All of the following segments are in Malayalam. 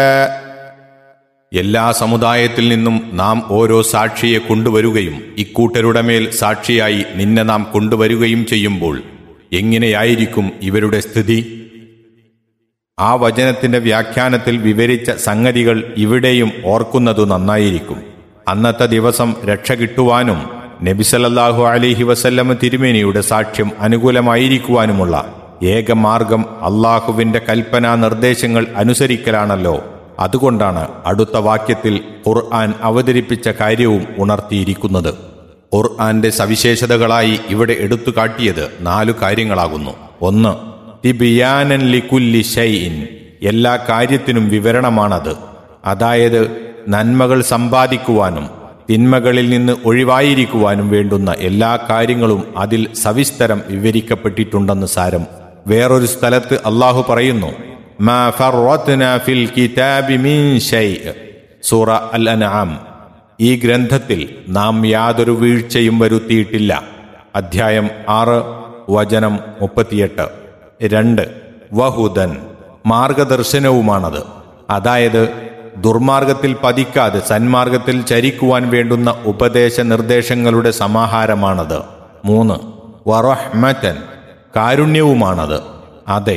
എല്ലാ സമുദായത്തിൽ നിന്നും നാം ഓരോ സാക്ഷിയെ കൊണ്ടുവരുകയും ഇക്കൂട്ടരുടെ മേൽ സാക്ഷിയായി നിന്നെ നാം കൊണ്ടുവരികയും ചെയ്യുമ്പോൾ എങ്ങനെയായിരിക്കും ഇവരുടെ സ്ഥിതി ആ വചനത്തിന്റെ വ്യാഖ്യാനത്തിൽ വിവരിച്ച സംഗതികൾ ഇവിടെയും ഓർക്കുന്നതു നന്നായിരിക്കും അന്നത്തെ ദിവസം രക്ഷ കിട്ടുവാനും നബിസലല്ലാഹു അലിഹി വസല്ലമ തിരുമേനിയുടെ സാക്ഷ്യം അനുകൂലമായിരിക്കുവാനുമുള്ള ഏക മാർഗം അള്ളാഹുവിന്റെ കൽപ്പനാ നിർദ്ദേശങ്ങൾ അനുസരിക്കലാണല്ലോ അതുകൊണ്ടാണ് അടുത്ത വാക്യത്തിൽ ഖുർആൻ അവതരിപ്പിച്ച കാര്യവും ഉണർത്തിയിരിക്കുന്നത് ഖുർആന്റെ സവിശേഷതകളായി ഇവിടെ എടുത്തു കാട്ടിയത് നാലു കാര്യങ്ങളാകുന്നു ഒന്ന് തിബിയാനൻ ലിക്കുല്ലി ഷൈഇൻ എല്ലാ കാര്യത്തിനും വിവരണമാണത് അതായത് നന്മകൾ സമ്പാദിക്കുവാനും തിന്മകളിൽ നിന്ന് ഒഴിവായിരിക്കുവാനും വേണ്ടുന്ന എല്ലാ കാര്യങ്ങളും അതിൽ സവിസ്തരം വിവരിക്കപ്പെട്ടിട്ടുണ്ടെന്ന് സാരം വേറൊരു സ്ഥലത്ത് അള്ളാഹു പറയുന്നു മാ ഫർറത്ന ഫിൽ കിതാബി മിൻ ഷൈഅ് സൂറ അൽ അൻആം ഈ ഗ്രന്ഥത്തിൽ നാം യാതൊരു വീഴ്ചയും വരുത്തിയിട്ടില്ല അധ്യായം ആറ് വചനം മുപ്പത്തിയെട്ട് രണ്ട് വഹുദൻ മാർഗദർശനവുമാണത് അതായത് ദുർമാർഗത്തിൽ പതിക്കാതെ സന്മാർഗത്തിൽ ചരിക്കുവാൻ വേണ്ടുന്ന ഉപദേശ നിർദ്ദേശങ്ങളുടെ സമാഹാരമാണത് മൂന്ന് വറഹ്മറ്റൻ കാരുണ്യവുമാണത് അതെ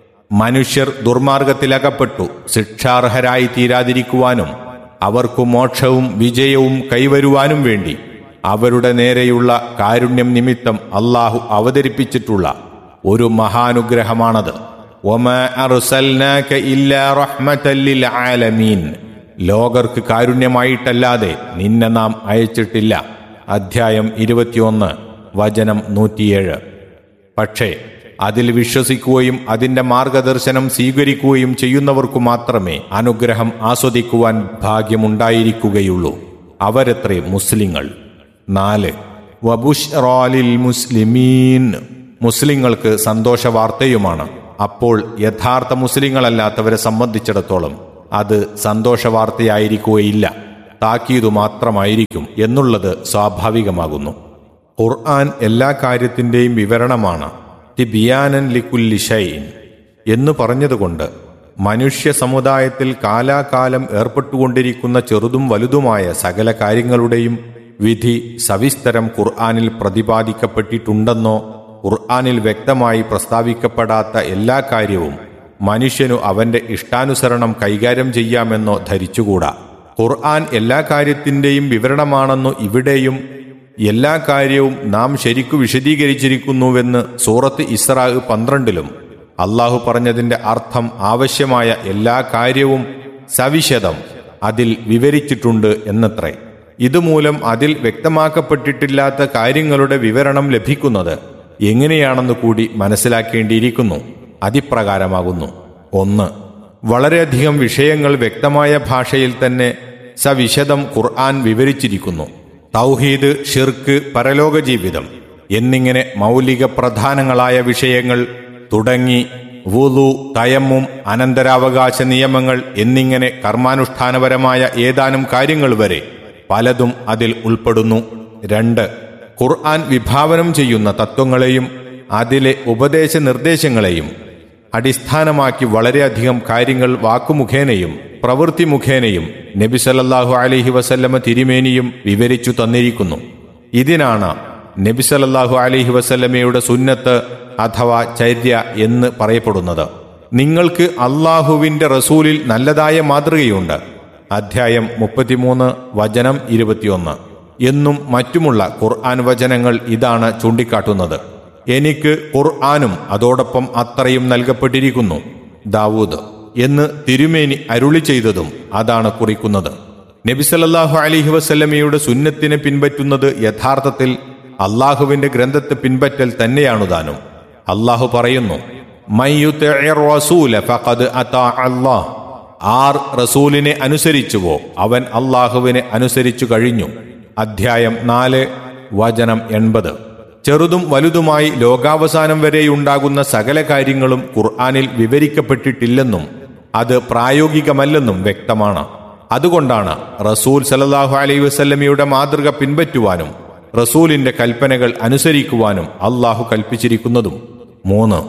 മനുഷ്യർ ദുർമാർഗത്തിലകപ്പെട്ടു ശിക്ഷാർഹരായി തീരാതിരിക്കുവാനും അവർക്കു മോക്ഷവും വിജയവും കൈവരുവാനും വേണ്ടി അവരുടെ നേരെയുള്ള കാരുണ്യം നിമിത്തം അള്ളാഹു അവതരിപ്പിച്ചിട്ടുള്ള ഒരു മഹാനുഗ്രഹമാണത് ഒമാ അർസൽനാക ഇല്ലാ റഹ്മത്തൻ ലിൽ ആലമീൻ ലോകർക്ക് കാരുണ്യമായിട്ടല്ലാതെ നിന്നെ നാം അയച്ചിട്ടില്ല അധ്യായം ഇരുപത്തിയൊന്ന് വചനം നൂറ്റിയേഴ് പക്ഷേ അതിൽ വിശ്വസിക്കുകയും അതിന്റെ മാർഗദർശനം സ്വീകരിക്കുകയും ചെയ്യുന്നവർക്കു മാത്രമേ അനുഗ്രഹം ആസ്വദിക്കുവാൻ ഭാഗ്യമുണ്ടായിരിക്കുകയുള്ളൂ അവരത്രേ മുസ്ലിങ്ങൾ നാല് വബുഷ്റാലിൽ മുസ്ലിമീൻ മുസ്ലിങ്ങൾക്ക് സന്തോഷ വാർത്തയുമാണ് അപ്പോൾ യഥാർത്ഥ മുസ്ലിങ്ങളല്ലാത്തവരെ സംബന്ധിച്ചിടത്തോളം അത് സന്തോഷ വാർത്തയായിരിക്കുകയില്ല താക്കീതു മാത്രമായിരിക്കും എന്നുള്ളത് സ്വാഭാവികമാകുന്നു ഖുർആൻ എല്ലാ കാര്യത്തിന്റെയും വിവരണമാണ് തിബിയാനൻ ലിക്കുല്ലി ഷൈൻ എന്ന് പറഞ്ഞതുകൊണ്ട് മനുഷ്യ സമുദായത്തിൽ കാലാകാലം ഏർപ്പെട്ടുകൊണ്ടിരിക്കുന്ന ചെറുതും വലുതുമായ സകല കാര്യങ്ങളുടെയും വിധി സവിസ്തരം ഖുർആനിൽ പ്രതിപാദിക്കപ്പെട്ടിട്ടുണ്ടെന്നോ ഖുർആനിൽ വ്യക്തമായി പ്രസ്താവിക്കപ്പെടാത്ത എല്ലാ കാര്യവും മനുഷ്യനു അവന്റെ ഇഷ്ടാനുസരണം കൈകാര്യം ചെയ്യാമെന്നോ ധരിച്ചുകൂടാ ഖുർആൻ എല്ലാ കാര്യത്തിന്റെയും വിവരണമാണെന്നു ഇവിടെയും എല്ലാ കാര്യവും നാം ശരിക്കു വിശദീകരിച്ചിരിക്കുന്നുവെന്ന് സൂറത്ത് ഇസ്രാ പന്ത്രണ്ടിലും അള്ളാഹു പറഞ്ഞതിന്റെ അർത്ഥം ആവശ്യമായ എല്ലാ കാര്യവും സവിശദം അതിൽ വിവരിച്ചിട്ടുണ്ട് എന്നത്രേ ഇതുമൂലം അതിൽ വ്യക്തമാക്കപ്പെട്ടിട്ടില്ലാത്ത കാര്യങ്ങളുടെ വിവരണം ലഭിക്കുന്നത് എങ്ങനെയാണെന്ന് കൂടി മനസ്സിലാക്കേണ്ടിയിരിക്കുന്നു അതിപ്രകാരമാകുന്നു ഒന്ന് വളരെയധികം വിഷയങ്ങൾ വ്യക്തമായ ഭാഷയിൽ തന്നെ സവിശദം ഖുർആൻ വിവരിച്ചിരിക്കുന്നു തൗഹീദ് ഷിർക്ക് പരലോക ജീവിതം എന്നിങ്ങനെ മൗലിക പ്രധാനങ്ങളായ വിഷയങ്ങൾ തുടങ്ങി വുളു തയമ്മും അനന്തരാവകാശ നിയമങ്ങൾ എന്നിങ്ങനെ കർമാനുഷ്ഠാനപരമായ ഏതാനും കാര്യങ്ങൾ വരെ പലതും അതിൽ ഉൾപ്പെടുന്നു രണ്ട് ഖുർആൻ വിഭാവനം ചെയ്യുന്ന തത്വങ്ങളെയും അതിലെ ഉപദേശ നിർദ്ദേശങ്ങളെയും അടിസ്ഥാനമാക്കി വളരെയധികം കാര്യങ്ങൾ വാക്കുമുഖേനയും പ്രവൃത്തി മുഖേനയും നബി സല്ലല്ലാഹു അലൈഹി വസല്ലമ തിരുമേനിയും വിവരിച്ചു തന്നിരിക്കുന്നു ഇതിനാണ് നബി സല്ലല്ലാഹു അലൈഹി വസല്ലമയുടെ സുന്നത്ത് അഥവാ ചര്യ എന്ന് പറയപ്പെടുന്നത് നിങ്ങൾക്ക് അള്ളാഹുവിന്റെ റസൂലിൽ നല്ലതായ മാതൃകയുണ്ട് അധ്യായം മുപ്പത്തിമൂന്ന് വചനം ഇരുപത്തിയൊന്ന് എന്നും മറ്റുമുള്ള ഖുർആൻ വചനങ്ങൾ ഇതാണ് ചൂണ്ടിക്കാട്ടുന്നത് എനിക്ക് ഖുർആാനും അതോടൊപ്പം അത്രയും നൽകപ്പെട്ടിരിക്കുന്നു ദാവൂദ് എന്ന് തിരുമേനി അരുളി ചെയ്തതും അതാണ് കുറിക്കുന്നത് നബിസലല്ലാഹു അലിഹി വസല്ലമയുടെ സുന്നത്തിനെ പിൻപറ്റുന്നത് യഥാർത്ഥത്തിൽ അള്ളാഹുവിന്റെ ഗ്രന്ഥത്തെ പിൻപറ്റൽ തന്നെയാണു താനും അള്ളാഹു പറയുന്നു "മയ്യുത്തിഇർ റസൂല ഫഖദ് അതാ അല്ലാഹ്." ആർ റസൂലിനെ അനുസരിച്ചുവോ അവൻ അള്ളാഹുവിനെ അനുസരിച്ചു കഴിഞ്ഞു അധ്യായം നാല് വചനം എൺപത് ചെറുതും വലുതുമായി ലോകാവസാനം വരെയുണ്ടാകുന്ന സകല കാര്യങ്ങളും ഖുർആാനിൽ വിവരിക്കപ്പെട്ടിട്ടില്ലെന്നും അത് പ്രായോഗികമല്ലെന്നും വ്യക്തമാണ് അതുകൊണ്ടാണ് റസൂൽ സലല്ലാഹു അലൈഹി വസല്ലമയുടെ മാതൃക പിൻപറ്റുവാനും റസൂലിന്റെ കൽപ്പനകൾ അനുസരിക്കുവാനും അള്ളാഹു കൽപ്പിച്ചിരിക്കുന്നതും മൂന്ന്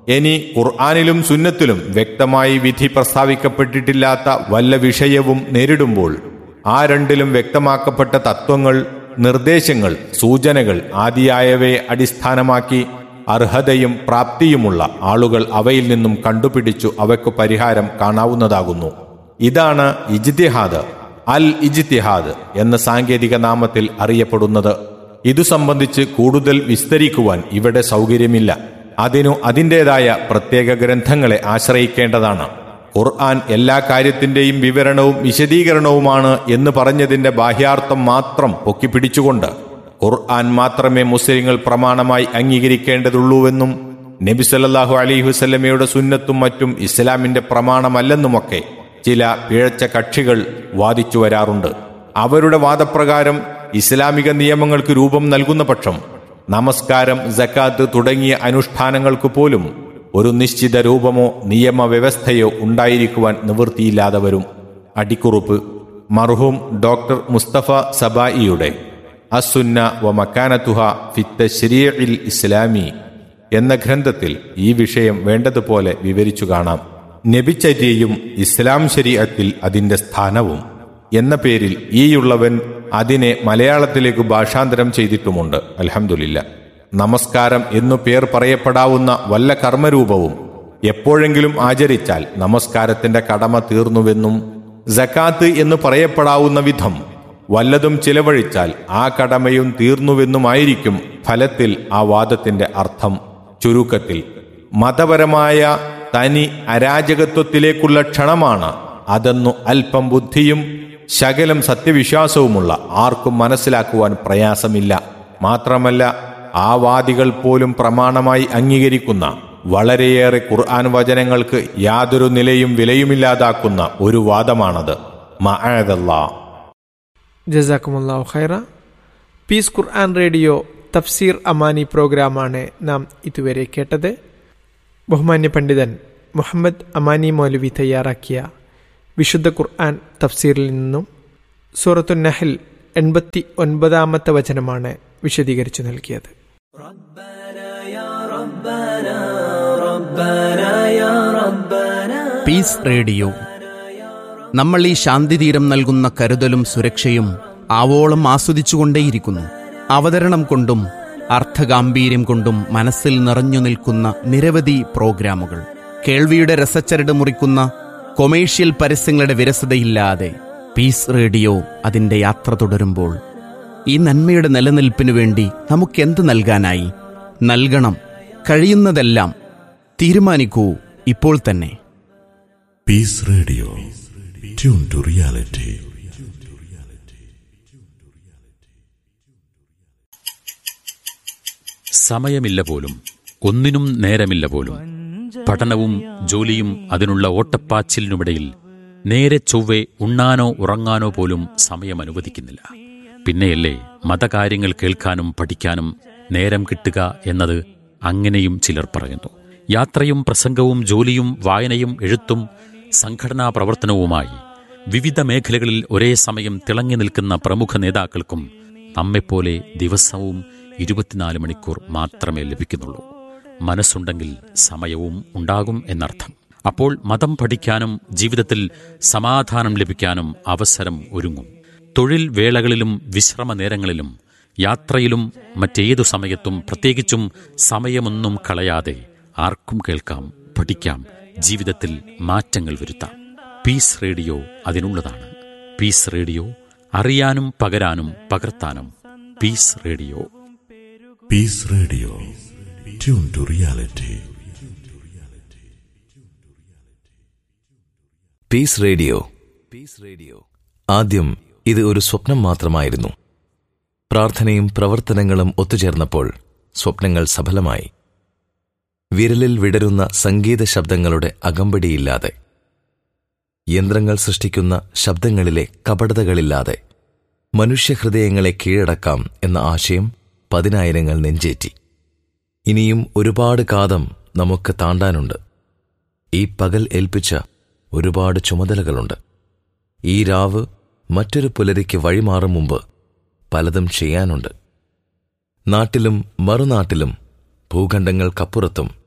ഇനി ഖുർആാനിലും സുന്നത്തിലും വ്യക്തമായി വിധി പ്രസ്താവിക്കപ്പെട്ടിട്ടില്ലാത്ത വല്ല വിഷയവും നേരിടുമ്പോൾ ആ രണ്ടിലും വ്യക്തമാക്കപ്പെട്ട തത്വങ്ങൾ നിർദ്ദേശങ്ങൾ സൂചനകൾ ആദിയായവയെ അടിസ്ഥാനമാക്കി അർഹതയും പ്രാപ്തിയുമുള്ള ആളുകൾ അവയിൽ നിന്നും കണ്ടുപിടിച്ചു അവയ്ക്കു പരിഹാരം കാണാവുന്നതാകുന്നു ഇതാണ് ഇജ്തിഹാദ് അൽ ഇജ്തിഹാദ് എന്ന സാങ്കേതിക നാമത്തിൽ അറിയപ്പെടുന്നത് ഇതു സംബന്ധിച്ച് കൂടുതൽ വിസ്തരിക്കുവാൻ ഇവിടെ സൗകര്യമില്ല അതിനു അതിൻ്റെതായ പ്രത്യേക ഗ്രന്ഥങ്ങളെ ആശ്രയിക്കേണ്ടതാണ് ഖുർആൻ എല്ലാ കാര്യത്തിന്റെയും വിവരണവും വിശദീകരണവുമാണ് എന്ന് പറഞ്ഞതിന്റെ ബാഹ്യാർത്ഥം മാത്രം പൊക്കിപ്പിടിച്ചുകൊണ്ട് ഖുർആൻ മാത്രമേ മുസ്ലിങ്ങൾ പ്രമാണമായി അംഗീകരിക്കേണ്ടതുള്ളൂവെന്നും നബി സല്ലല്ലാഹു അലൈഹി വസല്ലമയുടെ സുന്നത്തും മറ്റും ഇസ്ലാമിന്റെ പ്രമാണമല്ലെന്നുമൊക്കെ ചില പിഴച്ച കക്ഷികൾ വാദിച്ചു വരാറുണ്ട് അവരുടെ വാദപ്രകാരം ഇസ്ലാമിക നിയമങ്ങൾക്ക് രൂപം നൽകുന്ന പക്ഷം നമസ്കാരം ജക്കാത്ത് തുടങ്ങിയ അനുഷ്ഠാനങ്ങൾക്ക് പോലും ഒരു നിശ്ചിത രൂപമോ നിയമവ്യവസ്ഥയോ ഉണ്ടായിരിക്കുവാൻ നിവൃത്തിയില്ലാതെ വരും അടിക്കുറുപ്പ് മർഹൂം ഡോക്ടർ മുസ്തഫ സബായിയുടെ അസുന്ന വ മക്കാനത്തുഹ ഫിത്ത ശരീഇൽ ഇസ്ലാമി എന്ന ഗ്രന്ഥത്തിൽ ഈ വിഷയം വേണ്ടതുപോലെ വിവരിച്ചു കാണാം നബിചര്യയും ഇസ്ലാം ശരീഅത്തിൽ അതിന്റെ സ്ഥാനവും എന്ന പേരിൽ ഈയുള്ളവൻ അതിനെ മലയാളത്തിലേക്ക് ഭാഷാന്തരം ചെയ്തിട്ടുമുണ്ട് അൽഹംദുലില്ല നമസ്കാരം എന്നു പേർ പറയപ്പെടാവുന്ന വല്ല കർമ്മരൂപവും എപ്പോഴെങ്കിലും ആചരിച്ചാൽ നമസ്കാരത്തിന്റെ കടമ തീർന്നുവെന്നും ജക്കാത്ത് എന്ന് പറയപ്പെടാവുന്ന വിധം വല്ലതും ചിലവഴിച്ചാൽ ആ കടമയും തീർന്നുവെന്നുമായിരിക്കും ഫലത്തിൽ ആ വാദത്തിന്റെ അർത്ഥം ചുരുക്കത്തിൽ മതപരമായ തനി അരാജകത്വത്തിലേക്കുള്ള ക്ഷണമാണ് അതെന്നു അല്പം ബുദ്ധിയും ശകലം സത്യവിശ്വാസവുമുള്ള ആർക്കും മനസ്സിലാക്കുവാൻ പ്രയാസമില്ല മാത്രമല്ല ആ വാദികൾ പോലും പ്രമാണമായി അംഗീകരിക്കുന്ന വളരെയേറെ ഖുർആൻ വചനങ്ങൾക്ക് യാതൊരു നിലയും വിലയുമില്ലാതാക്കുന്ന ഒരു വാദമാണത് മഅദല്ലാ ജസാക്കുമുല്ലാഹു ഖൈറ പീസ് ഖുർആൻ റേഡിയോ തഫ്സീർ അമാനി പ്രോഗ്രാമാണ് നാം ഇതുവരെ കേട്ടത് ബഹുമാന്യ പണ്ഡിതൻ മുഹമ്മദ് അമാനി മൗലവി തയ്യാറാക്കിയ വിശുദ്ധ ഖുർആൻ തഫ്സീറിൽ നിന്നും സൂറത്തു നഹൽ എൺപത്തി ഒൻപതാമത്തെ വചനമാണ് വിശദീകരിച്ചു നൽകിയത് പീസ് റേഡിയോ നമ്മൾ ഈ ശാന്തിതീരം നൽകുന്ന കരുതലും സുരക്ഷയും ആവോളം ആസ്വദിച്ചുകൊണ്ടേയിരിക്കുന്നു അവതരണം കൊണ്ടും അർത്ഥഗാംഭീര്യം കൊണ്ടും മനസ്സിൽ നിറഞ്ഞു നിൽക്കുന്ന നിരവധി പ്രോഗ്രാമുകൾ കേൾവിയുടെ രസച്ചരട് മുറിക്കുന്ന കൊമേഴ്ഷ്യൽ പരസ്യങ്ങളുടെ വിരസതയില്ലാതെ പീസ് റേഡിയോ അതിൻ്റെ യാത്ര തുടരുമ്പോൾ ഈ നന്മയുടെ നിലനിൽപ്പിനു വേണ്ടി നമുക്കെന്ത് നൽകാനായി നൽകണം കഴിയുന്നതെല്ലാം തീരുമാനിക്കൂ ഇപ്പോൾ തന്നെ Peace Radio. Tune to reality. സമയമില്ല പോലും ഒന്നിനും നേരമില്ല പോലും പഠനവും ജോലിയും അതിനുള്ള ഓട്ടപ്പാച്ചിലിനുമിടയിൽ നേരെ ചൊവ്വെ ഉണ്ണാനോ ഉറങ്ങാനോ പോലും സമയം അനുവദിക്കുന്നില്ല പിന്നെയല്ലേ മതകാര്യങ്ങൾ കേൾക്കാനും പഠിക്കാനും നേരം കിട്ടുക എന്നത് അങ്ങനെയും ചിലർ പറയുന്നു യാത്രയും പ്രസംഗവും ജോലിയും വായനയും എഴുത്തും സംഘടനാ പ്രവർത്തനവുമായി വിവിധ മേഖലകളിൽ ഒരേ സമയം തിളങ്ങി നിൽക്കുന്ന പ്രമുഖ നേതാക്കൾക്കും നമ്മെപ്പോലെ ദിവസവും ഇരുപത്തിനാല് മണിക്കൂർ മാത്രമേ ലഭിക്കുന്നുള്ളൂ മനസ്സുണ്ടെങ്കിൽ സമയവും ഉണ്ടാകും എന്നർത്ഥം അപ്പോൾ മതം പഠിക്കാനും ജീവിതത്തിൽ സമാധാനം ലഭിക്കാനും അവസരം ഒരുങ്ങും തൊഴിൽ വേളകളിലും വിശ്രമ നേരങ്ങളിലും യാത്രയിലും മറ്റേതു സമയത്തും പ്രത്യേകിച്ചും സമയമൊന്നും കളയാതെ ആർക്കും കേൾക്കാം പഠിക്കാം ജീവിതത്തിൽ മാറ്റങ്ങൾ വരുത്താം പീസ് റേഡിയോ അതിനുള്ളതാണ് പീസ് റേഡിയോ അറിയാനും പകരാനും പകർത്താനും peace radio Peace Radio. Tune to reality. Peace radio peace radio ആദ്യം ഇത് ഒരു സ്വപ്നം മാത്രമായിരുന്നു പ്രാർത്ഥനയും പ്രവർത്തനങ്ങളും ഒത്തുചേർന്നപ്പോൾ സ്വപ്നങ്ങൾ സഫലമായി വിരലിൽ വിടരുന്ന സംഗീത ശബ്ദങ്ങളുടെ അകമ്പടിയില്ലാതെ യന്ത്രങ്ങൾ സൃഷ്ടിക്കുന്ന ശബ്ദങ്ങളിലെ കപടതകളില്ലാതെ മനുഷ്യഹൃദയങ്ങളെ കീഴടക്കാം എന്ന ആശയം പതിനായിരങ്ങൾ നെഞ്ചേറ്റി ഇനിയും ഒരുപാട് കാതം നമുക്ക് താണ്ടാനുണ്ട് ഈ പകൽ ഏൽപ്പിച്ച ഒരുപാട് ചുമതലകളുണ്ട് ഈ രാവ് മറ്റൊരു പുലരിക്ക് വഴിമാറും മുമ്പ് പലതും ചെയ്യാനുണ്ട് നാട്ടിലും മറുനാട്ടിലും ഭൂഖണ്ഡങ്ങൾക്കപ്പുറത്തും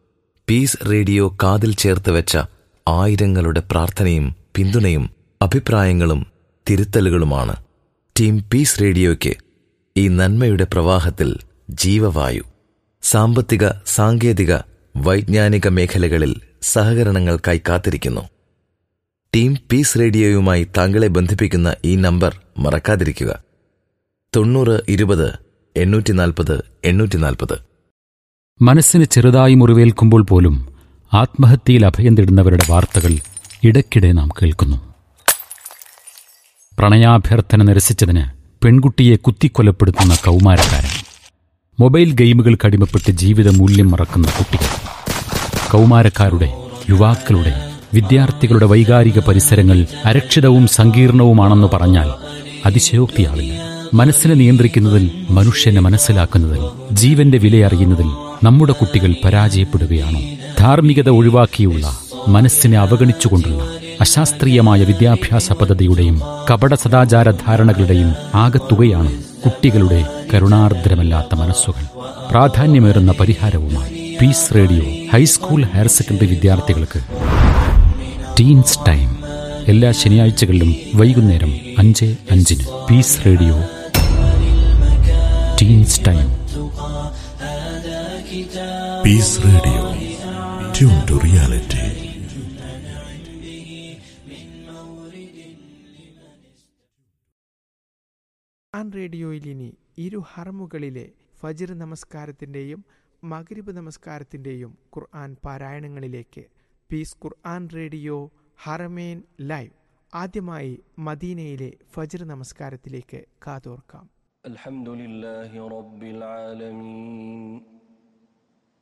പീസ് റേഡിയോ കാതിൽ ചേർത്ത് വെച്ച ആയിരങ്ങളുടെ പ്രാർത്ഥനയും പിന്തുണയും അഭിപ്രായങ്ങളും തിരുത്തലുകളുമാണ് ടീം പീസ് റേഡിയോയ്ക്ക് ഈ നന്മയുടെ പ്രവാഹത്തിൽ ജീവവായു സാമ്പത്തിക സാങ്കേതിക വൈജ്ഞാനിക മേഖലകളിൽ സഹകരണങ്ങൾക്കായി കാത്തിരിക്കുന്നു ടീം പീസ് റേഡിയോയുമായി താങ്കളെ ബന്ധിപ്പിക്കുന്ന ഈ നമ്പർ മറക്കാതിരിക്കുക തൊണ്ണൂറ് ഇരുപത് എണ്ണൂറ്റി നാൽപ്പത് എണ്ണൂറ്റി നാൽപ്പത് മനസ്സിന് ചെറുതായി മുറിവേൽക്കുമ്പോൾ പോലും ആത്മഹത്യയിൽ അഭയം തേടുന്നവരുടെ വാർത്തകൾ ഇടയ്ക്കിടെ നാം കേൾക്കുന്നു പ്രണയാഭ്യർത്ഥന നിരസിച്ചതിന് പെൺകുട്ടിയെ കുത്തിക്കൊലപ്പെടുത്തുന്ന കൗമാരക്കാരൻ മൊബൈൽ ഗെയിമുകൾക്ക് അടിമപ്പെട്ട് ജീവിത മൂല്യം മറക്കുന്ന കുട്ടികൾ കൗമാരക്കാരുടെ യുവാക്കളുടെ വിദ്യാർത്ഥികളുടെ വൈകാരിക പരിസരങ്ങൾ അരക്ഷിതവും സങ്കീർണവുമാണെന്ന് പറഞ്ഞാൽ അതിശയോക്തിയാവില്ല മനസ്സിനെ നിയന്ത്രിക്കുന്നതിൽ മനുഷ്യനെ മനസ്സിലാക്കുന്നതിൽ ജീവന്റെ വിലയറിയുന്നതിൽ നമ്മുടെ കുട്ടികൾ പരാജയപ്പെടുകയാണോ ധാർമ്മികത ഒഴിവാക്കിയുള്ള മനസ്സിനെ അവഗണിച്ചുകൊണ്ടുള്ള അശാസ്ത്രീയമായ വിദ്യാഭ്യാസ പദ്ധതിയുടെയും കപട സദാചാര ധാരണകളുടെയും ആകത്തുകയാണ് കുട്ടികളുടെ കരുണാർദ്രമല്ലാത്ത മനസ്സുകൾ പ്രാധാന്യമേറുന്ന പരിഹാരവുമായി piece radio high school higher secondary വിദ്യാർത്ഥികൾക്ക് ടീൻസ് ടൈം എല്ലാ ശനിയാഴ്ചകളിലും വൈകുന്നേരം അഞ്ച് അഞ്ചിന് piece radio teens time piece radio tune to reality ഖുർആൻ റേഡിയോയിൽ ഇനി ഇരു ഹറമുകളിലെ ഫജിർ നമസ്കാരത്തിൻ്റെയും മഗ്രിബ് നമസ്കാരത്തിൻ്റെയും ഖുർആൻ പാരായണങ്ങളിലേക്ക് പീസ് ഖുർആൻ റേഡിയോ ഹറമേൻ ലൈവ് ആദ്യമായി മദീനയിലെ ഫജിർ നമസ്കാരത്തിലേക്ക് കാതോർക്കാം الحمد لله رب العالمين